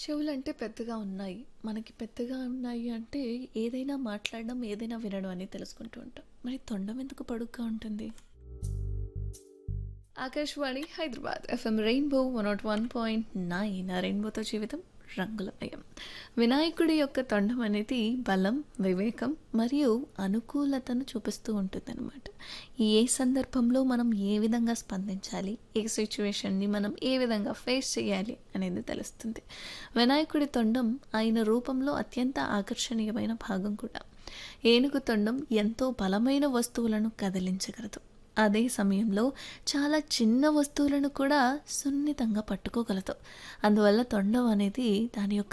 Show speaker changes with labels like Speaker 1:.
Speaker 1: చెవులంటే పెద్దగా ఉన్నాయి. మనకి పెద్దగా ఉన్నాయి అంటే ఏదైనా మాట్లాడడం, ఏదైనా వినడం అని తెలుసుకుంటూ ఉంటాం. మరి తొండం ఎందుకు పొడుగ్గా ఉంటుంది? ఆకాశవాణి హైదరాబాద్ ఎఫ్ఎం రెయిన్బో 101.9 ఆ రెయిన్బోతో జీవితం రంగులమయం. వినాయకుడి యొక్క తొండం అనేది బలం, వివేకం మరియు అనుకూలతను చూపిస్తూ ఉంటుందన్నమాట. ఏ సందర్భంలో మనం ఏ విధంగా స్పందించాలి, ఏ సిచ్యువేషన్‌ని మనం ఏ విధంగా ఫేస్ చేయాలి అనేది తెలుస్తుంది. వినాయకుడి తొండం ఆయన రూపంలో అత్యంత ఆకర్షణీయమైన భాగం కూడా. ఏనుగు తొండం ఎంతో బలమైన వస్తువులను కదిలించగలదు. అదే సమయంలో చాలా చిన్న వస్తువులను కూడా సున్నితంగా పట్టుకోగలదు. అందువల్ల తొండం అనేది దాని యొక్క